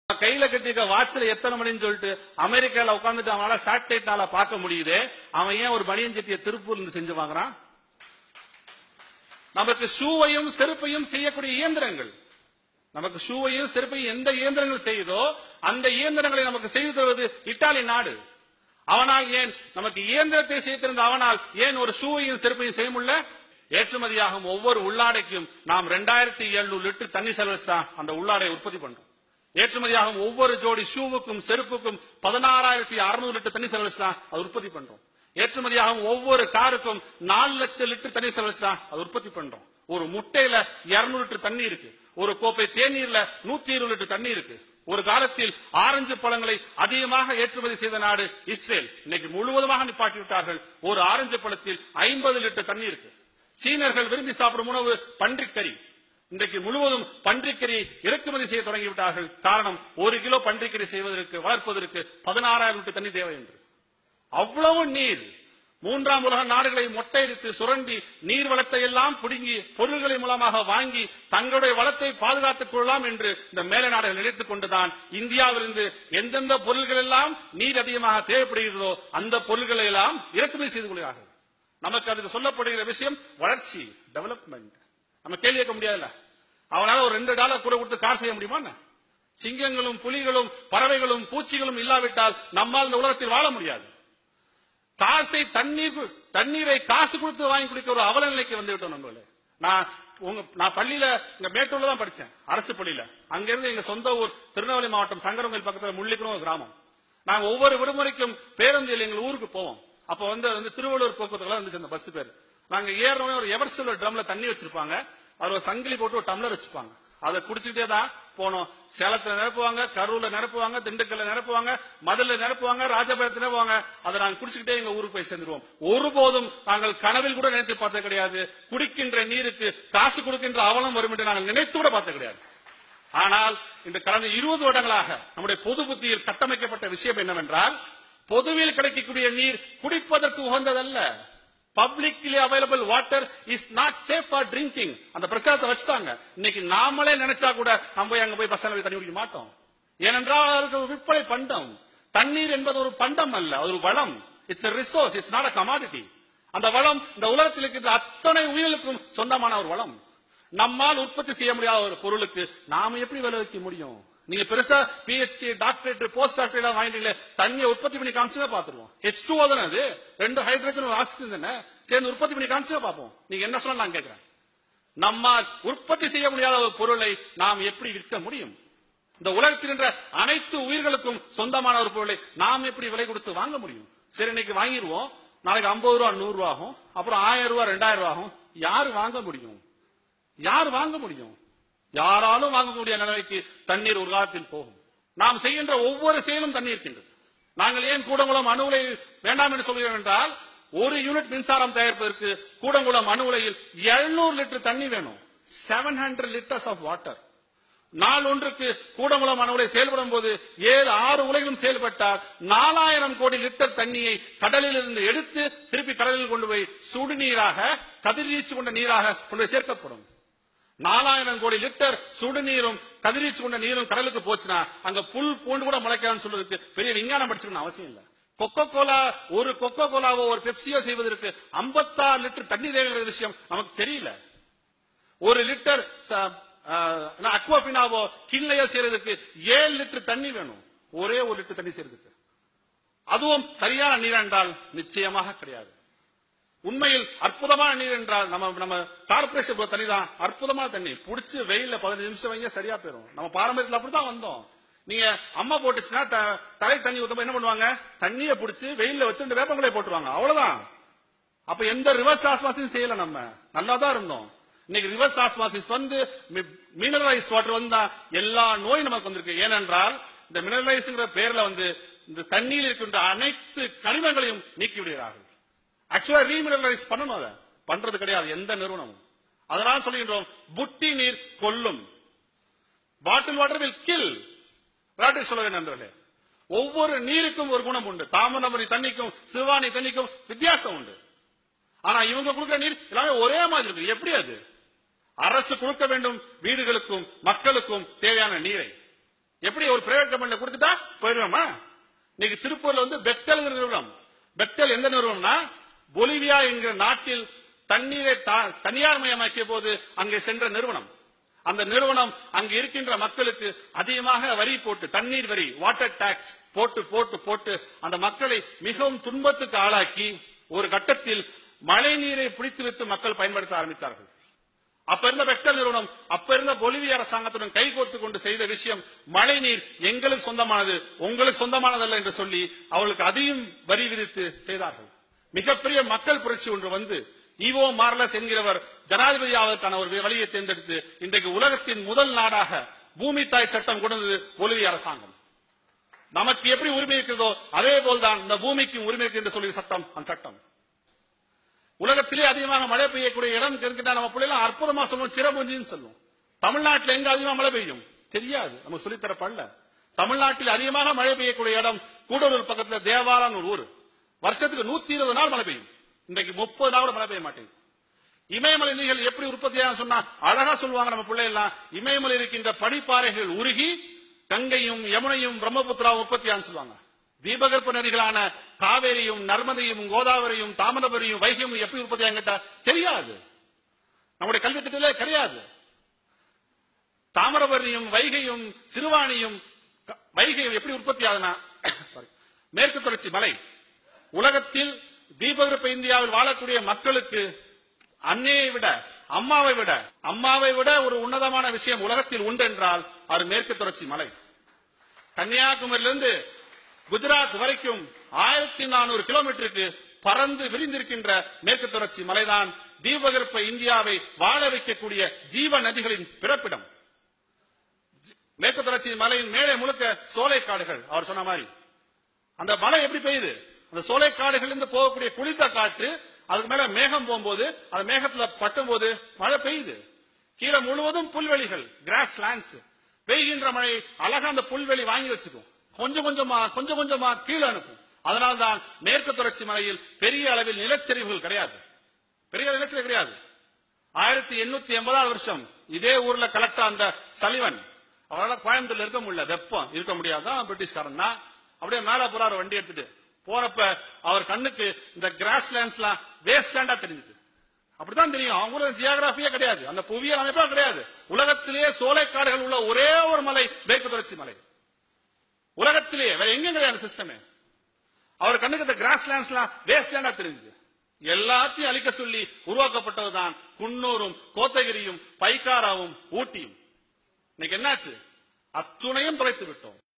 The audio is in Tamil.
கையில கட்டிருக்க வாட்ச்ல எத்தனை மணின்னு சொல்லிட்டு அமெரிக்கால உட்காந்துட்டு அவனால சேட்டலைட்னால பார்க்க முடியுது அவன் ஏன் ஒரு பனியன் சட்டியை திருப்பூர்ல இருந்து செஞ்சு வாங்குறான் நமக்கு ஷூவையும் செருப்பையும் செய்யக்கூடிய இயந்திரங்கள் நமக்கு ஷூவையும் செருப்பையும் எந்த இயந்திரங்கள் செய்யுதோ அந்த இயந்திரங்களை நமக்கு செய்து தருவது இத்தாலி நாடு அவனால் ஏன் நமக்கு இயந்திரத்தை செய்திருந்த அவனால் ஏன் ஒரு ஷூவையும் செருப்பையும் செய்ய முடியல ஏற்றுமதியாகும் ஒவ்வொரு உள்ளாடைக்கும் நாம் ரெண்டாயிரத்தி எழுநூறு லிட்டர் தண்ணி செலவழிச்சா அந்த உள்ளாடை உற்பத்தி பண்றோம் ஏற்றுமதியாகும் ஒவ்வொரு ஜோடி ஷூவுக்கும் செருப்புக்கும் பதினாறாயிரத்தி அறுநூறு லிட்டர் தண்ணி செலவழிச்சா அது உற்பத்தி பண்றோம் ஏற்றுமதியாகும் ஒவ்வொரு காருக்கும் நாலு லட்சம் லிட்டர் தண்ணி செலவழிச்சா அது உற்பத்தி பண்றோம் ஒரு முட்டையில இருநூறு லிட்டர் தண்ணி இருக்கு ஒரு கோப்பை தேநீர்ல நூத்தி இருபது லிட்டர் தண்ணி இருக்கு ஒரு காலத்தில் ஆரஞ்சு பழங்களை அதிகமாக ஏற்றுமதி செய்த நாடு இஸ்ரேல் இன்னைக்கு முழுவதுமாக நிப்பாட்டி விட்டார்கள் ஒரு ஆரஞ்சு பழத்தில் ஐம்பது லிட்டர் தண்ணி இருக்கு சீனர்கள் விரும்பி சாப்பிடும் உணவு பன்றிக்கறி இன்றைக்கு முழுவதும் பன்றிக்கறி இறக்குமதி செய்ய தொடங்கி விட்டார்கள் காரணம் ஒரு கிலோ பன்றிக்கறி செய்வதற்கு வளர்ப்பதற்கு பதினாறாயிரம் லிட்டர் தண்ணி தேவை என்று அவ்வளவு நீர் மூன்றாம் உலக நாடுகளை மொட்டையடித்து சுரண்டி நீர் வளத்தை எல்லாம் பிடுங்கி பொருள்களை மூலமாக வாங்கி தங்களுடைய வளத்தை பாதுகாத்துக் கொள்ளலாம் என்று இந்த மேலை நாடுகள் நினைத்துக் கொண்டுதான் இந்தியாவிலிருந்து எந்தெந்த பொருள்கள் எல்லாம் நீர் அதிகமாக தேவைப்படுகிறதோ அந்த பொருள்களை எல்லாம் இறக்குமதி செய்து கொள்கிறார்கள் நமக்கு அதுக்கு சொல்லப்படுகிற விஷயம் வளர்ச்சி டெவலப்மெண்ட் நம்ம கேள்வி கேட்க முடியாதுல்ல அவனால ஒரு ரெண்டு டாலர் கூட கொடுத்து கார் செய்ய முடியுமா என்ன? சிங்கங்களும் புலிகளும் பறவைகளும் பூச்சிகளும் இல்லாவிட்டால் நம்மால் இந்த உலகத்தில் வாழ முடியாது காசை தண்ணீர் கு- தண்ணீரை காசு கொடுத்து வாங்கி குடிக்க ஒரு அவல நிலைக்கு வந்து விட்டோம் நம்மள நான் உங்க நான் பள்ளியில இங்க மேட்டூர்ல தான் படிச்சேன் அரசு பள்ளியில அங்க இருந்து எங்க சொந்த ஊர் திருநெல்வேலி மாவட்டம் சங்கரங்கோயில் பக்கத்துல முள்ளிக்கணும் ஒரு கிராமம் நாங்க ஒவ்வொரு விடுமுறைக்கும் பேருந்தில் எங்கள் ஊருக்கு போவோம் அப்ப வந்து வந்து திருவள்ளூர் போக்குவரத்துல இருந்துச்சு அந்த பஸ் பேர் நாங்க ஏறணும் ஒரு எவர்சில் ஒரு ட்ரம்ல தண்ணி வச்சிருப்பாங்க அதுல ஒரு சங்கிலி போட்டு ஒரு டம்ளர் வச்சிருப்பாங்க அதை குடிச்சுக்கிட்டே தான் போனோம் சேலத்துல நிரப்புவாங்க கரூர்ல நிரப்புவாங்க திண்டுக்கல்ல நிரப்புவாங்க மதுரையில நிரப்புவாங்க ராஜபாளையத்துல நிரப்புவாங்க அதை நாங்க குடிச்சுக்கிட்டே எங்க ஊருக்கு போய் சேர்ந்துருவோம் ஒருபோதும் நாங்கள் கனவில் கூட நினைத்து பார்த்தது கிடையாது குடிக்கின்ற நீருக்கு காசு கொடுக்கின்ற அவலம் வரும் என்று நாங்கள் நினைத்து கூட பார்த்தது கிடையாது ஆனால் இந்த கடந்த இருபது வருடங்களாக நம்முடைய பொது புத்தியில் கட்டமைக்கப்பட்ட விஷயம் என்னவென்றால் பொதுவில் கிடைக்கக்கூடிய நீர் குடிப்பதற்கு உகந்ததல்ல publicly available water is not safe for drinking அந்த பிரச்சாரத்தை வச்சுட்டாங்க இன்னைக்கு நாமளே நினைச்சா கூட நம்ம போய் அங்க போய் பஸ் போய் தண்ணி குடிக்க மாட்டோம் ஏனென்றால் அதற்கு ஒரு விற்பனை பண்டம் தண்ணீர் என்பது ஒரு பண்டம் அல்ல அது ஒரு வளம் it's resource it's not a commodity அந்த வளம் இந்த உலகத்தில் இருக்கின்ற அத்தனை உயிர்களுக்கும் சொந்தமான ஒரு வளம் நம்மால் உற்பத்தி செய்ய முடியாத ஒரு பொருளுக்கு நாம எப்படி விலை வைக்க முடியும் நீங்க பெருசா பிஹெச்டி டாக்டரேட் போஸ்ட் டாக்டரேட் வாங்கிட்டீங்களே தண்ணியை உற்பத்தி பண்ணி காமிச்சுனா பாத்துருவோம் ஹெச் டூ தானே அது ரெண்டு ஹைட்ரஜன் ஒரு ஆக்சிஜன் தானே சேர்ந்து உற்பத்தி பண்ணி காமிச்சுனா பார்ப்போம் நீங்க என்ன சொல்ல நான் கேட்கிறேன் நம்மால் உற்பத்தி செய்ய முடியாத ஒரு பொருளை நாம் எப்படி விற்க முடியும் இந்த உலகத்தில் என்ற அனைத்து உயிர்களுக்கும் சொந்தமான ஒரு பொருளை நாம் எப்படி விலை கொடுத்து வாங்க முடியும் சரி இன்னைக்கு வாங்கிடுவோம் நாளைக்கு ஐம்பது ரூபா நூறு ரூபா ஆகும் அப்புறம் ஆயிரம் ரூபாய் ரெண்டாயிரம் ரூபாய் ஆகும் யாரு வாங்க முடியும் யார் வாங்க முடியும் யாராலும் வாங்கக்கூடிய நிலைமைக்கு தண்ணீர் ஒரு காலத்தில் போகும் நாம் செய்கின்ற ஒவ்வொரு செயலும் தண்ணீர் இருக்கின்றது நாங்கள் ஏன் கூடங்குளம் அணு உலை வேண்டாம் என்று சொல்கிறோம் என்றால் ஒரு யூனிட் மின்சாரம் தயாரிப்பதற்கு கூடங்குளம் அணு உலையில் 700 லிட்டர் தண்ணி வேணும் 700 ஹண்ட்ரட் லிட்டர்ஸ் ஆஃப் வாட்டர் நாள் ஒன்றுக்கு கூடங்குளம் அணு உலை செயல்படும் போது ஏழு ஆறு உலைகளும் செயல்பட்டால் நாலாயிரம் கோடி லிட்டர் தண்ணியை கடலில் இருந்து எடுத்து திருப்பி கடலில் கொண்டு போய் சுடுநீராக கதிர்வீச்சு கொண்ட நீராக கொண்டு போய் சேர்க்கப்படும் நாலாயிரம் கோடி லிட்டர் சுடுநீரும் கதிரீச்சு கொண்ட நீரும் கடலுக்கு போச்சுன்னா அங்க புல் பூண்டு கூட முளைக்காதுன்னு சொல்றதுக்கு பெரிய விஞ்ஞானம் படிச்சுக்கணும் அவசியம் இல்ல கொக்கோ கோலா ஒரு கொக்கோ கோலாவோ ஒரு பெப்சியோ செய்வதற்கு 56 லிட்டர் தண்ணி தேவைங்கிற விஷயம் நமக்கு தெரியல ஒரு லிட்டர் அக்வாபினாவோ கிண்ணையோ செய்யறதுக்கு ஏழு லிட்டர் தண்ணி வேணும் ஒரே ஒரு லிட்டர் தண்ணி செய்யறதுக்கு அதுவும் சரியான நீர் என்றால் நிச்சயமாக கிடையாது உண்மையில் அற்புதமான நீர் என்றால் நம்ம நம்ம கார்பரேஷன் தண்ணி தான் அற்புதமான தண்ணி புடிச்சு வெயில்ல பதினஞ்சு நிமிஷம் வைங்க சரியா போயிடும் நம்ம பாரம்பரியத்துல அப்படிதான் வந்தோம் நீங்க அம்மா போட்டுச்சுன்னா த- தலை தண்ணி ஊத்தும் என்ன பண்ணுவாங்க தண்ணிய புடிச்சு வெயில்ல வச்சு ரெண்டு வேப்பங்களை போட்டுருவாங்க அவ்வளவுதான் அப்ப எந்த ரிவர்ஸ் ஆஸ்மாசிஸ் செய்யல நம்ம நல்லா தான் இருந்தோம் இன்னைக்கு ரிவர்ஸ் ஆஸ்மாசிஸ் வந்து மினரலைஸ் வாட்டர் வந்தா எல்லா நோயும் நமக்கு வந்திருக்கு ஏனென்றால் இந்த மினரலைஸ்ங்கிற பேர்ல வந்து இந்த தண்ணீர் இருக்கின்ற அனைத்து கனிமங்களையும் நீக்கி விடுகிறார்கள் ஆக்சுவலா ரீமினரலைஸ் பண்ணணும் அதை பண்றது கிடையாது எந்த நிறுவனமும் அதனால சொல்லுகின்றோம் புட்டி நீர் கொல்லும் பாட்டில் வாட்டர் வில் கில் விளையாட்டு சொல்ல வேண்டும் நண்பர்களே ஒவ்வொரு நீருக்கும் ஒரு குணம் உண்டு தாமிரபரணி தண்ணிக்கும் சிவானி தண்ணிக்கும் வித்தியாசம் உண்டு ஆனா இவங்க கொடுக்கிற நீர் எல்லாமே ஒரே மாதிரி இருக்கு எப்படி அது அரசு கொடுக்க வேண்டும் வீடுகளுக்கும் மக்களுக்கும் தேவையான நீரை எப்படி ஒரு பிரைவேட் கம்பெனில கொடுத்துட்டா போயிடுவோமா இன்னைக்கு திருப்பூர்ல வந்து பெக்டல் நிறுவனம் பெக்டல் எந்த நிறுவனம்னா பொலிவியா என்கிற நாட்டில் தண்ணீரை தா- தனியார் மயமாக்கிய போது அங்கே சென்ற நிறுவனம் அந்த நிறுவனம் அங்கு இருக்கின்ற மக்களுக்கு அதிகமாக வரி போட்டு தண்ணீர் வரி வாட்டர் டாக்ஸ் போட்டு போட்டு போட்டு அந்த மக்களை மிகவும் துன்பத்துக்கு ஆளாக்கி ஒரு கட்டத்தில் மழை நீரை பிடித்து வைத்து மக்கள் பயன்படுத்த ஆரம்பித்தார்கள் அப்ப இருந்த பெக்டல் நிறுவனம் அப்ப இருந்த பொலிவிய அரசாங்கத்துடன் கைகோர்த்து கொண்டு செய்த விஷயம் மழை நீர் எங்களுக்கு சொந்தமானது உங்களுக்கு சொந்தமானதல்ல என்று சொல்லி அவர்களுக்கு அதையும் வரி விதித்து செய்தார்கள் மிகப்பெரிய மக்கள் புரட்சி ஒன்று வந்து ஈவோ மார்லஸ் என்கிறவர் ஜனாதிபதி ஆவதற்கான ஒரு வழியை தேர்ந்தெடுத்து இன்றைக்கு உலகத்தின் முதல் நாடாக பூமி தாய் சட்டம் கொண்டு வந்தது பொலிவிய அரசாங்கம் நமக்கு எப்படி உரிமை இருக்கிறதோ அதே போல்தான் இந்த பூமிக்கும் உரிமை இருக்கு என்று சொல்லி சட்டம் அந்த சட்டம் உலகத்திலே அதிகமாக மழை பெய்யக்கூடிய இடம் இருக்கின்ற நம்ம பிள்ளைலாம் அற்புதமா சொல்லுவோம் சிறபுஞ்சின்னு சொல்லுவோம் தமிழ்நாட்டில் எங்க அதிகமா மழை பெய்யும் தெரியாது நமக்கு சொல்லித்தரப்படல தமிழ்நாட்டில் அதிகமாக மழை பெய்யக்கூடிய இடம் கூடலூர் பக்கத்துல தேவாலான்னு ஒரு ஊர் வருஷத்துக்கு நூத்தி இருபது நாள் மழை பெய்யும் இன்றைக்கு முப்பது நாள் கூட மழை பெய்ய மாட்டேங்குது இமயமலை நீர்கள் எப்படி உற்பத்தியாக சொன்னா அழகா சொல்லுவாங்க நம்ம பிள்ளை எல்லாம் இமயமலை இருக்கின்ற படிப்பாறைகள் உருகி கங்கையும் யமுனையும் பிரம்மபுத்திராவும் உற்பத்தியான்னு சொல்லுவாங்க தீபகற்ப நதிகளான காவேரியும் நர்மதையும் கோதாவரியும் தாமிரபரியும் வைகையும் எப்படி உற்பத்தியாங்க கேட்டா தெரியாது நம்முடைய கல்வி திட்டத்திலே கிடையாது தாமிரபரணியும் வைகையும் சிறுவாணியும் க- வைகையும் எப்படி உற்பத்தி ஆகுதுன்னா sorry, மேற்கு தொடர்ச்சி மலை உலகத்தில் தீபகற்ப இந்தியாவில் வாழக்கூடிய மக்களுக்கு அன்னையை விட அம்மாவை விட அம்மாவை விட ஒரு உன்னதமான விஷயம் உலகத்தில் உண்டு என்றால் அது மேற்கு தொடர்ச்சி மலை கன்னியாகுமரியிலிருந்து குஜராத் வரைக்கும் ஆயிரத்தி நானூறு கிலோமீட்டருக்கு பறந்து விரிந்திருக்கின்ற மேற்கு தொடர்ச்சி மலைதான் தீபகற்ப இந்தியாவை வாழ வைக்கக்கூடிய ஜீவ நதிகளின் பிறப்பிடம் மேற்கு தொடர்ச்சி மலையின் மேலே முழுக்க சோலை காடுகள் அவர் சொன்ன மாதிரி அந்த மழை எப்படி பெய்யுது அந்த சோலை காடுகள் இருந்து போகக்கூடிய குளிர்ந்த காற்று அதுக்கு மேல மேகம் போகும்போது அந்த மேகத்துல பட்டும் போது மழை பெய்யுது கீழே முழுவதும் புல்வெளிகள் கிராஸ் லேண்ட்ஸ் பெய்கின்ற மழை அழகா அந்த புல்வெளி வாங்கி வச்சுக்கும் கொஞ்சம் கொஞ்சமா கொஞ்சம் கொஞ்சமா கீழே அனுப்பும் அதனால்தான் மேற்கு தொடர்ச்சி மலையில் பெரிய அளவில் நிலச்சரிவுகள் கிடையாது பெரிய நிலச்சரிவு கிடையாது ஆயிரத்தி எண்ணூத்தி எண்பதாவது வருஷம் இதே ஊர்ல கலெக்டர் அந்த சலிவன் அவரால் கோயம்புத்தூர்ல இருக்க முடியல வெப்பம் இருக்க முடியாதான் பிரிட்டிஷ்காரன் தான் அப்படியே மேல போறாரு வண்டி எடுத்துட்டு போறப்ப அவர் கண்ணுக்கு இந்த கிராஸ் லேண்ட்ஸ்லாம் வேஸ்ட் லேண்டா தெரிஞ்சுது அப்படித்தான் தெரியும் அவங்க ஊர்ல ஜியோகிராபியே கிடையாது அந்த புவியியல் அமைப்பா கிடையாது உலகத்திலேயே சோலைக்காடுகள் உள்ள ஒரே ஒரு மலை மேற்கு தொடர்ச்சி மலை உலகத்திலேயே வேற எங்கேயும் கிடையாது சிஸ்டமே அவர் கண்ணுக்கு இந்த கிராஸ் லேண்ட்ஸ்லாம் வேஸ்ட் லேண்டா தெரிஞ்சுது எல்லாத்தையும் அழிக்க சொல்லி உருவாக்கப்பட்டதுதான் குன்னூரும் கோத்தகிரியும் பைக்காராவும் ஊட்டியும் இன்னைக்கு என்னாச்சு அத்துணையும் தொலைத்து விட்டோம்